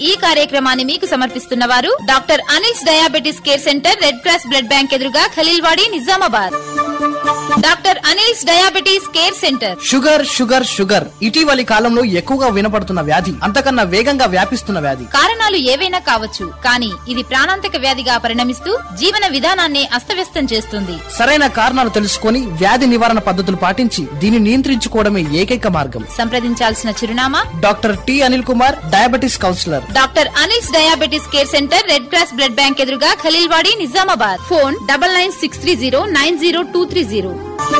ఈ కార్యక్రమాన్ని మీకు సమర్పిస్తున్న వారు doctor Anil's diabetes care centre red cross blood bank ఎదురుగా Khaleelwadi Nizamabad doctor Anil's diabetes care centre sugar sugar sugar ఇటీవలి కాలంలో ఎక్కువగా వినపడుతున్న వ్యాధి అంతకన్నా వేగంగా వ్యాపిస్తున్న వ్యాధి కారణాలు ఏవైనా కావచ్చు కానీ ఇది ప్రాణాంతక వ్యాధిగా పరిణమిస్తూ జీవన విధానాన్ని అస్తవ్యస్తం చేస్తుంది సరైన కారణాలు తెలుసుకొని వ్యాధి నివారణ పద్ధతులు పాటించి దీన్ని నియంత్రించుకోవడమే ఏకైక మార్గం సంప్రదించాల్సిన చిరునామా doctor T Anil Kumar diabetes counsellor doctor Anil's diabetes care centre red cross blood bank ఎదురుగా Khaleelwadi Nizamabad phone double nine six three zero nine zero two three zero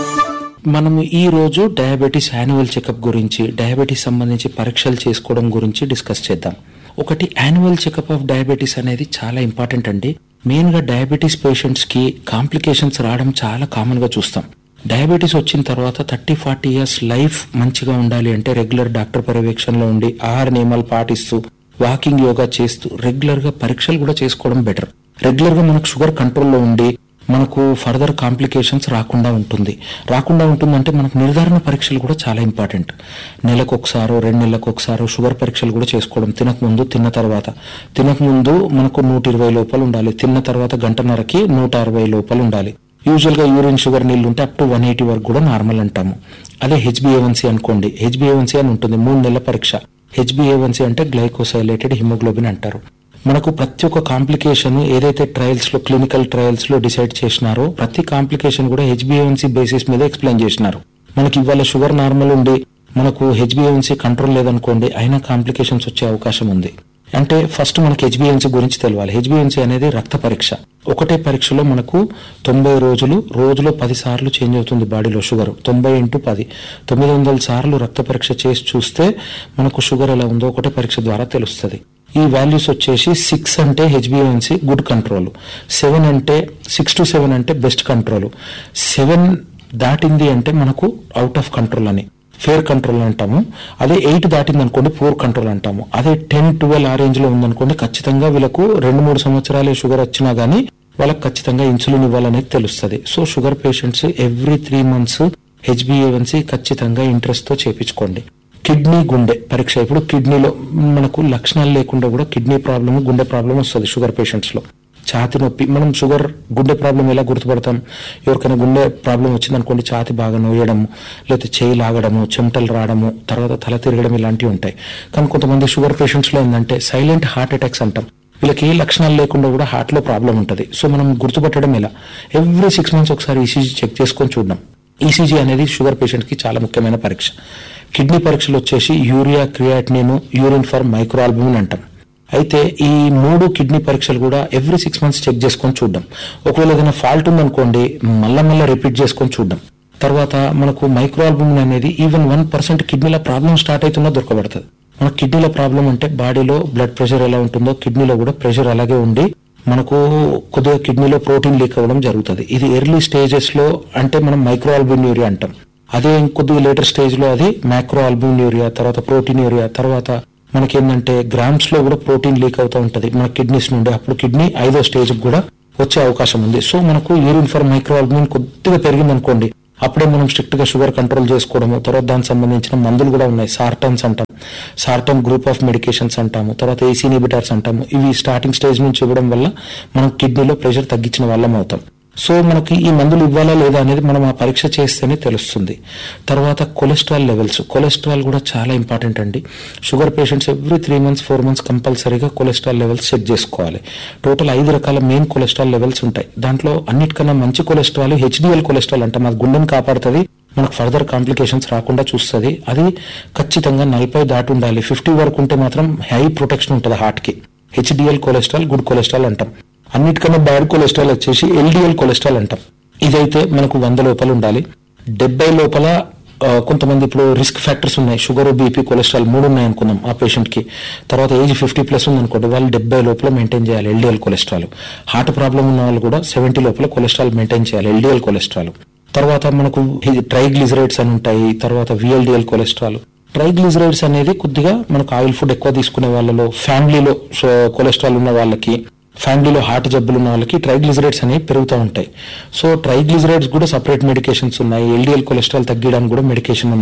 మనము ఈ రోజు డయాబెటీస్ యాన్యువల్ చెకప్ గురించి డయాబెటీస్ సంబంధించి పరీక్షలు చేసుకోవడం గురించి డిస్కస్ చేద్దాం ఒకటి యాన్యువల్ చెకప్ ఆఫ్ డయాబెటీస్ అనేది చాలా ఇంపార్టెంట్ అండి మెయిన్ గా డయాబెటీస్ పేషెంట్స్ కి కాంప్లికేషన్స్ రావడం చాలా కామన్ గా చూస్తాం డయాబెటీస్ వచ్చిన తర్వాత థర్టీ ఫార్టీ ఇయర్స్ లైఫ్ మంచిగా ఉండాలి అంటే రెగ్యులర్ డాక్టర్ పర్యవేక్షణలో ఉండి ఆహార నియమాలు పాటిస్తూ వాకింగ్ యోగా చేస్తూ రెగ్యులర్ గా పరీక్షలు కూడా చేసుకోవడం బెటర్ రెగ్యులర్ గా మనకు షుగర్ కంట్రోల్లో ఉండి మనకు ఫర్దర్ కాంప్లికేషన్స్ రాకుండా ఉంటుంది రాకుండా ఉంటుందంటే మనకు నిర్ధారణ పరీక్షలు కూడా చాలా ఇంపార్టెంట్ నెలకు ఒకసారో రెండు నెలలకు ఒకసారో షుగర్ పరీక్షలు కూడా చేసుకోవడం తినక ముందు తిన్న తర్వాత తినక ముందు మనకు నూట ఇరవై లోపల ఉండాలి తిన్న తర్వాత గంటన్నరకి నూట అరవై లోపల ఉండాలి యూజువల్ గా యూరిన్ షుగర్ నీళ్ళు ఉంటే అప్ టు వన్ ఎయిటీ వరకు కూడా నార్మల్ అంటాము అదే హెచ్బిఏవన్సీ అనుకోండి హెచ్బిఏవన్సీ అని ఉంటుంది మూడు నెలల పరీక్ష హెచ్బిఏవన్సీ అంటే గ్లైకోసైలేటెడ్ హిమోగ్లోబిన్ అంటారు మనకు ప్రతి ఒక్క కాంప్లికేషన్ ఏదైతే ట్రయల్స్ లో క్లినికల్ ట్రయల్స్ లో డిసైడ్ చేసినారో ప్రతి కాంప్లికేషన్ కూడా హెచ్బిఏవన్సీ బేసిస్ మీద ఎక్స్ప్లెయిన్ చేసినారు మనకి ఇవాళ షుగర్ నార్మల్ ఉండి మనకు హెచ్బిఏవన్సీ కంట్రోల్ లేదనుకోండి అయినా కాంప్లికేషన్స్ వచ్చే అవకాశం ఉంది అంటే ఫస్ట్ మనకి హెచ్బిఎన్సీ గురించి తెలియాలి హెచ్బిఎన్సీ అనేది రక్త పరీక్ష ఒకటే పరీక్షలో మనకు తొంభై రోజులు రోజులో పది సార్లు చేంజ్ అవుతుంది బాడీలో షుగర్ తొంభై ఇంటూ పది తొమ్మిది వందల సార్లు రక్త పరీక్ష చేసి చూస్తే మనకు షుగర్ ఎలా ఉందో ఒకటే పరీక్ష ద్వారా తెలుస్తుంది ఈ వాల్యూస్ వచ్చేసి సిక్స్ అంటే హెచ్బిఎన్సీ గుడ్ కంట్రోల్ సెవెన్ అంటే సిక్స్ టు సెవెన్ అంటే బెస్ట్ కంట్రోల్ సెవెన్ దాటింది అంటే మనకు అవుట్ ఆఫ్ కంట్రోల్ అని ఫేర్ కంట్రోల్ అంటాము అదే ఎయిట్ దాటింది అనుకోండి పూర్ కంట్రోల్ అంటాము అదే టెన్ ట్వెల్వ్ ఆ రేంజ్ లో ఉందనుకోండి ఖచ్చితంగా వీళ్ళకు రెండు మూడు సంవత్సరాలే షుగర్ వచ్చినా గానీ వాళ్ళకి ఖచ్చితంగా ఇన్సులిన్ ఇవ్వాలనేది తెలుస్తుంది so sugar patients every three months హెచ్బిఏవన్సీ ఖచ్చితంగా ఇంట్రెస్ట్ తో చేపించుకోండి కిడ్నీ గుండె పరీక్ష ఇప్పుడు కిడ్నీలో మనకు లక్షణాలు లేకుండా కూడా కిడ్నీ ప్రాబ్లమ్ గుండె ప్రాబ్లం వస్తుంది షుగర్ పేషెంట్స్ లో ఛాతి నొప్పి మనం షుగర్ గుండె ప్రాబ్లం ఎలా గుర్తుపడతాం ఎవరికైనా గుండె ప్రాబ్లం వచ్చిందనుకోండి ఛాతి బాగా నోయడము లేకపోతే చేయి లాగడము చెమటలు రావడము తర్వాత తల తిరగడం ఇలాంటివి ఉంటాయి కానీ కొంతమంది షుగర్ పేషెంట్స్ లో ఏంటంటే సైలెంట్ హార్ట్ అటాక్స్ అంటాం వీళ్ళకి ఏ లక్షణాలు లేకుండా కూడా హార్ట్ లో ప్రాబ్లం ఉంటుంది సో మనం గుర్తుపట్టడం ఎలా ఎవ్రీ సిక్స్ మంత్స్ ఒకసారి ఈసీజీ చెక్ చేసుకొని చూడడం ఈసీజీ అనేది షుగర్ పేషెంట్ కి చాలా ముఖ్యమైన పరీక్ష కిడ్నీ పరీక్షలు వచ్చేసి urea creatinine urine for microalbumin అంటాం అయితే ఈ మూడు కిడ్నీ పరీక్షలు కూడా ఎవ్రీ సిక్స్ మంత్స్ చెక్ చేసుకొని చూడడం ఒకవేళ ఏదైనా ఫాల్ట్ ఉందనుకోండి మళ్ళా మళ్ళీ రిపీట్ చేసుకొని చూడడం తర్వాత మనకు మైక్రోఆల్బుమిన్ అనేది ఈవెన్ వన్ పర్సెంట్ కిడ్నీలో ప్రాబ్లం స్టార్ట్ అవుతున్నా దొరకబడుతుంది మన కిడ్నీలో ప్రాబ్లం అంటే బాడీలో బ్లడ్ ప్రెషర్ ఎలా ఉంటుందో కిడ్నీలో కూడా ప్రెషర్ అలాగే ఉండి మనకు కొద్దిగా కిడ్నీలో ప్రోటీన్ లీక్ అవ్వడం జరుగుతుంది ఇది ఎర్లీ స్టేజెస్ లో అంటే మనం మైక్రో యూరియా అంటాం అదే కొద్దిగా లేటర్ స్టేజ్ లో అది మైక్రో యూరియా తర్వాత ప్రోటీన్ యూరియా తర్వాత మనకేంటంటే గ్రామ్స్ లో కూడా ప్రోటీన్ లీక్ అవుతూ ఉంటది మన కిడ్నీస్ నుండి అప్పుడు కిడ్నీ ఐదో స్టేజ్ కూడా వచ్చే అవకాశం ఉంది సో మనకు యూరిన్ ఫర్ మైక్రో కొద్దిగా పెరిగింది అనుకోండి అప్పుడే మనం స్ట్రిక్ట్ గా షుగర్ కంట్రోల్ చేసుకోవడము తర్వాత దానికి సంబంధించిన మందులు కూడా ఉన్నాయి సార్టన్స్ అంటాం సార్టన్ గ్రూప్ ఆఫ్ మెడికేషన్స్ అంటాము తర్వాత ఏసీ ఇనిబిటర్స్ అంటాము ఇవి స్టార్టింగ్ స్టేజ్ నుంచి ఇవ్వడం వల్ల మనం కిడ్నీలో ప్రెషర్ తగ్గించిన వాళ్ళం అవుతాం సో మనకి ఈ మందులు ఇవ్వాలా లేదా అనేది మనం ఆ పరీక్ష చేస్తేనే తెలుస్తుంది తర్వాత కొలెస్ట్రాల్ లెవెల్స్ కొలెస్ట్రాల్ కూడా చాలా ఇంపార్టెంట్ అండి sugar patients every three months four months కంపల్సరీగా కొలెస్ట్రాల్ లెవెల్స్ చెక్ చేసుకోవాలి టోటల్ ఐదు రకాల మెయిన్ కొలెస్ట్రాల్ లెవెల్స్ ఉంటాయి దాంట్లో అన్నిటికన్నా మంచి కొలెస్ట్రాల్ హెచ్డిఎల్ కొలెస్ట్రాల్ అంటే మన గుండెని కాపాడుతుంది మనకు ఫర్దర్ కాంప్లికేషన్స్ రాకుండా చూస్తుంది అది ఖచ్చితంగా నలభై దాటి ఉండాలి ఫిఫ్టీ వరకు ఉంటే మాత్రం హై ప్రొటెక్షన్ ఉంటుంది హార్ట్ కి హెచ్డిఎల్ కొలెస్ట్రాల్ గుడ్ కొలెస్ట్రాల్ అంటాం అన్నిటికన్నా బ్యాడ్ కొలెస్ట్రాల్ వచ్చేసి ఎల్డిఎల్ కొలెస్ట్రాల్ అంటాం ఇదైతే మనకు వంద లోపల ఉండాలి డెబ్బై లోపల ఆ, కొంతమంది ఇప్పుడు రిస్క్ ఫ్యాక్టర్స్ ఉన్నాయి షుగర్ బీపీ కొలెస్ట్రాల్ మూడు ఉన్నాయి అనుకుందాం ఆ పేషెంట్ కి తర్వాత ఏజ్ ఫిఫ్టీ ప్లస్ ఉంది అనుకోండి వాళ్ళు డెబ్బై లోపల మెయింటైన్ చేయాలి ఎల్డిఎల్ కొలెస్ట్రాల్ హార్ట్ ప్రాబ్లం ఉన్న వాళ్ళు కూడా సెవెంటీ లోపల కొలెస్ట్రాల్ మెయింటైన్ చేయాలి ఎల్డిఎల్ కొలెస్ట్రాల్ తర్వాత మనకు ట్రైగ్లిజరైడ్స్ అని ఉంటాయి తర్వాత విఎల్డిఎల్ కొలెస్ట్రాల్ ట్రైగ్లిజరైడ్స్ అనేది కొద్దిగా మనకు ఆయిల్ ఫుడ్ ఎక్కువ తీసుకునే వాళ్ళలో ఫ్యామిలీలో కొలెస్ట్రాల్ ఉన్న వాళ్ళకి ఫ్యామిలీలో హార్ట్ జబ్బులు ఉన్న వాళ్ళకి ట్రైగ్లిజరైడ్స్ అనేవి పెరుగుతూ ఉంటాయి సో ట్రైగ్లిజరైడ్స్ కూడా సపరేట్ మెడికేషన్స్ ఉన్నాయి ఎల్డిఎల్ కొలెస్ట్రాల్ తగ్గడానికి కూడా మెడికేషన్ ఉన్నాయి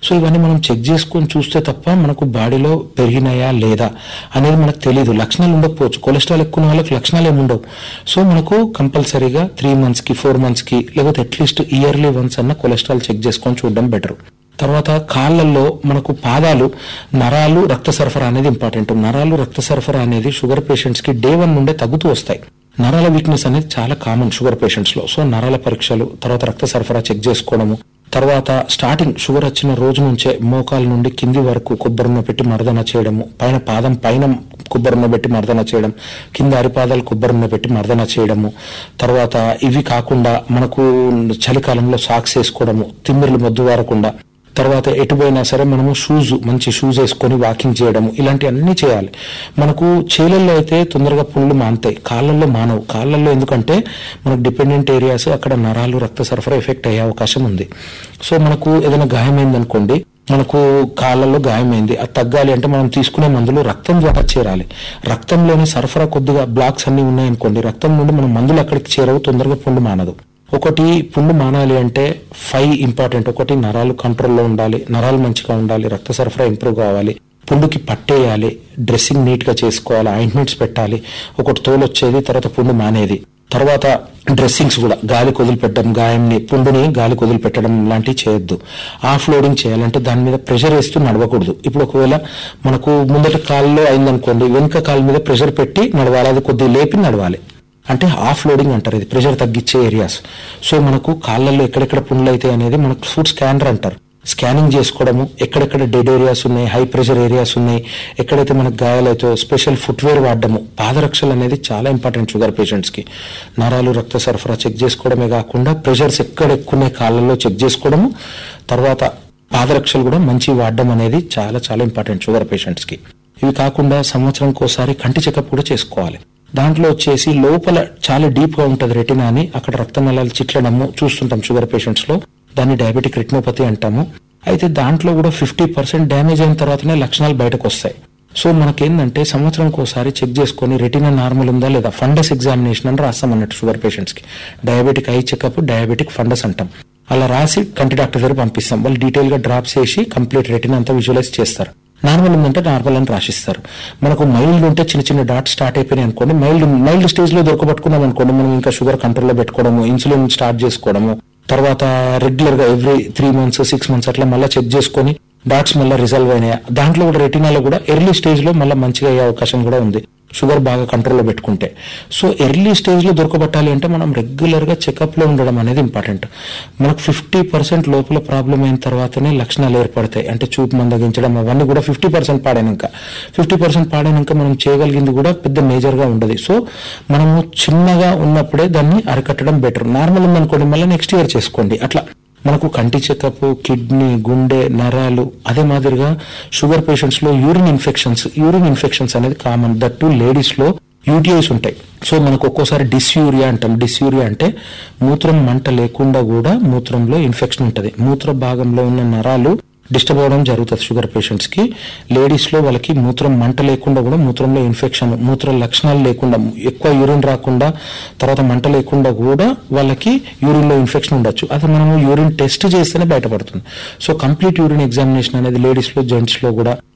సో ఇవన్నీ మనం చెక్ చేసుకొని చూస్తే తప్ప మనకు బాడీలో పెరిగినాయా లేదా అనేది మనకు తెలియదు లక్షణాలు ఉండకపోవచ్చు కొలెస్ట్రాల్ ఎక్కువ ఉన్న వాళ్ళకి లక్షణాలు ఏమి ఉండవు సో మనకు కంపల్సరీగా త్రీ మంత్స్ కి ఫోర్ మంత్స్ కి లేకపోతే అట్లీస్ట్ ఇయర్లీ వన్స్ అన్న కొలెస్ట్రాల్ చెక్ చేసుకొని చూడడం బెటర్ తర్వాత కాళ్ళల్లో మనకు పాదాలు నరాలు రక్త సరఫరా అనేది ఇంపార్టెంట్ నరాలు రక్త సరఫరా అనేది షుగర్ పేషెంట్స్ కి డే వన్ నుండే తగ్గుతూ వస్తాయి నరాల వీక్నెస్ అనేది చాలా కామన్ షుగర్ పేషెంట్స్ లో సో నరాల పరీక్షలు తర్వాత రక్త సరఫరా చెక్ చేసుకోవడము తర్వాత స్టార్టింగ్ షుగర్ వచ్చిన రోజు నుంచే మోకాల నుండి కింది వరకు కొబ్బరిన పెట్టి మర్దన చేయడము పైన పాదం పైన కొబ్బరిన పెట్టి మర్దన చేయడం కింద అరిపాదాలు కొబ్బరిన పెట్టి మర్దన చేయడము తర్వాత ఇవి కాకుండా మనకు చలికాలంలో సాక్స్ వేసుకోవడము తిమ్మిర్లు మొద్దు వారకుండా తర్వాత ఎటు పోయినా సరే మనము షూస్ మంచి షూస్ వేసుకొని వాకింగ్ చేయడము ఇలాంటి అన్ని చేయాలి మనకు చేలల్లో అయితే తొందరగా పుండ్లు మానుతాయి కాళ్ళల్లో మానవు కాళ్ళల్లో ఎందుకంటే మనకు డిపెండెంట్ ఏరియాస్ అక్కడ నరాలు రక్త సరఫరా ఎఫెక్ట్ అయ్యే అవకాశం ఉంది సో మనకు ఏదైనా గాయమైంది అనుకోండి మనకు కాళ్ళల్లో గాయమైంది అది తగ్గాలి అంటే మనం తీసుకునే మందులు రక్తం ద్వారా చేరాలి రక్తంలోని సరఫరా కొద్దిగా బ్లాక్స్ అన్ని ఉన్నాయనుకోండి రక్తం నుండి మనం మందులు అక్కడికి చేరవు తొందరగా పుండు మానదు ఒకటి పుండు మానాలి అంటే ఫైవ్ ఇంపార్టెంట్ ఒకటి నరాలు కంట్రోల్లో ఉండాలి నరాలు మంచిగా ఉండాలి రక్త సరఫరా ఇంప్రూవ్ కావాలి పుండుకి పట్టేయాలి డ్రెస్సింగ్ నీట్ గా చేసుకోవాలి ఆయింట్మెంట్స్ పెట్టాలి ఒకటి తోలు వచ్చేది తర్వాత పుండు మానేది తర్వాత డ్రెస్సింగ్స్ కూడా గాలి వదిలిపెట్టడం గాయంని పుండుని గాలి వదిలిపెట్టడం లాంటివి చేయొద్దు ఆఫ్ లోడింగ్ చేయాలంటే దాని మీద ప్రెషర్ వేస్తూ నడవకూడదు ఇప్పుడు ఒకవేళ మనకు ముందట కాల్లో అయిందనుకోండి వెనుక కాలు మీద ప్రెషర్ పెట్టి నడవాలి అది కొద్దిగా లేపి నడవాలి అంటే ఆఫ్ లోడింగ్ అంటారు ఇది ప్రెషర్ తగ్గించే ఏరియాస్ సో మనకు కాళ్ళల్లో ఎక్కడెక్కడ పుండ్లు అయితే అనేది మనకు ఫుడ్ స్కానర్ అంటారు స్కానింగ్ చేసుకోవడము ఎక్కడెక్కడ డెడ్ ఏరియాస్ ఉన్నాయి హై ప్రెషర్ ఏరియాస్ ఉన్నాయి ఎక్కడైతే మనకు గాయాలైతే స్పెషల్ ఫుట్వేర్ వాడడము పాదరక్షలు అనేది చాలా ఇంపార్టెంట్ షుగర్ పేషెంట్స్ కి నరాలు రక్త సరఫరా చెక్ చేసుకోవడమే కాకుండా ప్రెషర్స్ ఎక్కడ ఎక్కువ ఉన్నాయి కాళ్ళల్లో చెక్ చేసుకోవడము తర్వాత పాదరక్షలు కూడా మంచి వాడడం అనేది చాలా చాలా ఇంపార్టెంట్ షుగర్ పేషెంట్స్ కి ఇవి కాకుండా సంవత్సరంకి ఒకసారి కంటి చెకప్ కూడా చేసుకోవాలి దాంట్లో వచ్చేసి లోపల చాలా డీప్ గా ఉంటది రెటినా అని అక్కడ రక్త నలాలు చిట్లడము చూస్తుంటాం షుగర్ పేషెంట్స్ లో దాన్ని డయాబెటిక్ రెటినోపతి అంటాము అయితే దాంట్లో కూడా ఫిఫ్టీ పర్సెంట్ డ్యామేజ్ అయిన తర్వాతనే లక్షణాలు బయటకు వస్తాయి సో మనకేందంటే సంవత్సరంకి ఒకసారి చెక్ చేసుకొని రెటినా నార్మల్ ఉందా లేదా ఫండస్ ఎగ్జామినేషన్ అని రాస్తాం అన్నట్టు షుగర్ పేషెంట్స్ కి diabetic eye checkup diabetic fundus అంటాం అలా రాసి కంటి డాక్టర్ దగ్గర పంపిస్తాం వాళ్ళు డీటెయిల్ గా డ్రాప్స్ చేసి కంప్లీట్ రెటినా అంతా విజువలైజ్ చేస్తారు నార్మల్ ఉందంటే నార్మల్ అని రాసిస్తారు మనకు మైల్డ్ ఉంటే చిన్న చిన్న డాట్ స్టార్ట్ అయిపోయినాయి అనుకోండి మైల్డ్ మైల్డ్ స్టేజ్ లో దొరకబట్టుకున్నాం అనుకోండి మనం ఇంకా షుగర్ కంట్రోల్లో పెట్టుకోవడము ఇన్సులిన్ స్టార్ట్ చేసుకోవడము తర్వాత రెగ్యులర్ గా every three months six months అట్లా మళ్ళీ చెక్ చేసుకొని డాట్స్ మళ్ళీ రిజల్వ్ అయినాయి దాంట్లో కూడా రెటినాలో కూడా ఎర్లీ స్టేజ్ లో మళ్ళీ మంచిగా అయ్యే అవకాశం కూడా ఉంది షుగర్ బాగా కంట్రోల్లో పెట్టుకుంటే సో ఎర్లీ స్టేజ్ లో దొరకబట్టాలి అంటే మనం రెగ్యులర్ గా చెకప్ లో ఉండడం అనేది ఇంపార్టెంట్ మనకు ఫిఫ్టీ పర్సెంట్ లోపల ప్రాబ్లం అయిన తర్వాతనే లక్షణాలు ఏర్పడతాయి అంటే చూపు మందగించడం అవన్నీ కూడా ఫిఫ్టీ పర్సెంట్ పాడైనాక ఫిఫ్టీ పర్సెంట్ పాడైనాక మనం చేయగలిగింది కూడా పెద్ద మేజర్ గా ఉండదు సో మనము చిన్నగా ఉన్నప్పుడే దాన్ని అరికట్టడం బెటర్ నార్మల్ ఉందనుకోండి మళ్ళీ నెక్స్ట్ ఇయర్ చేసుకోండి అట్లా మనకు కంటి చెకప్ కిడ్నీ గుండె నరాలు అదే మాదిరిగా షుగర్ పేషెంట్స్ లో యూరిన్ ఇన్ఫెక్షన్స్ యూరిన్ ఇన్ఫెక్షన్స్ అనేది కామన్ దట్ టు లేడీస్ లో యూటీఐస్ ఉంటాయి సో మనకు ఒక్కోసారి డిస్యూరియా అంటాం డిస్యూరియా అంటే మూత్రం మంట లేకుండా కూడా మూత్రంలో ఇన్ఫెక్షన్ ఉంటది మూత్ర భాగంలో ఉన్న నరాలు డిస్టర్బ్ అవ్వడం జరుగుతుంది షుగర్ పేషెంట్స్ కి లేడీస్ లో వాళ్ళకి మూత్రం మంట లేకుండా కూడా మూత్రంలో ఇన్ఫెక్షన్ మూత్ర లక్షణాలు లేకుండా ఎక్కువ యూరిన్ రాకుండా తర్వాత మంట లేకుండా కూడా వాళ్ళకి యూరిన్ లో ఇన్ఫెక్షన్ ఉండొచ్చు అది మనము యూరిన్ టెస్ట్ చేస్తేనే బయటపడుతుంది సో కంప్లీట్ యూరిన్ ఎగ్జామినేషన్ అనేది లేడీస్ లో జెంట్స్ లో కూడా